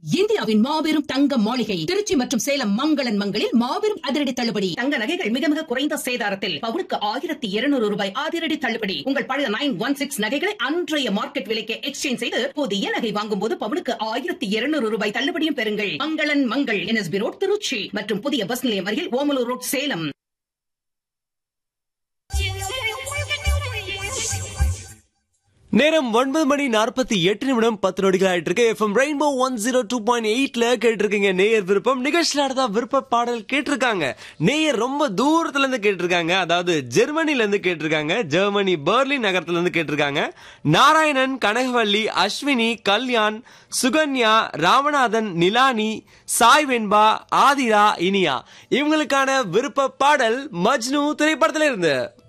இந்தியாவின் மாபெரும் தங்க மாளிகை திருச்சி மற்றும் சேலம் மங்களன் மங்களில் மாபெரும் அதிரடி தள்ளுபடி தங்க நகைகள் மிக மிக குறைந்த சேதாரத்தில் பவுனுக்கு ஆயிரத்தி இருநூறு ரூபாய் அதிரடி தள்ளுபடி உங்கள் பழைய நைன் ஒன் சிக்ஸ் நகைகளை அன்றைய மார்க்கெட் விலைக்கு எக்ஸ்சேஞ்ச் செய்து புதிய நகை வாங்கும் போது பவுனுக்கு ஆயிரத்தி இருநூறு ரூபாய் தள்ளுபடியும் பெறுங்கள் மங்களன் மங்கள் என்எஸ்பி ரோட் திருச்சி மற்றும் புதிய பஸ் நிலையம் அருகில் ஓமலூர் ரோட் சேலம் நேரம் ஒன்பது மணி நாற்பத்தி எட்டு நிமிடம் பத்து நொடிகள் ஆயிட்டு இருக்கு FM rainbow one zero two point எயிட்ல கேட்டிருக்கீங்க நேயர் விருப்பம் நிகழ்ச்சியில அடுத்த விருப்ப பாடல் கேட்டிருக்காங்க நேயர் ரொம்ப தூரத்துல இருந்து கேட்டிருக்காங்க அதாவது ஜெர்மனில இருந்து கேட்டிருக்காங்க ஜெர்மனி பெர்லின் நகரத்துல இருந்து கேட்டிருக்காங்க நாராயணன் கனகவல்லி அஸ்வினி கல்யாண் சுகன்யா ராமநாதன் நிலானி சாய் வெண்பா ஆதிரா இனியா இவங்களுக்கான விருப்ப பாடல் மஜ்னு திரைப்படத்துல இருந்து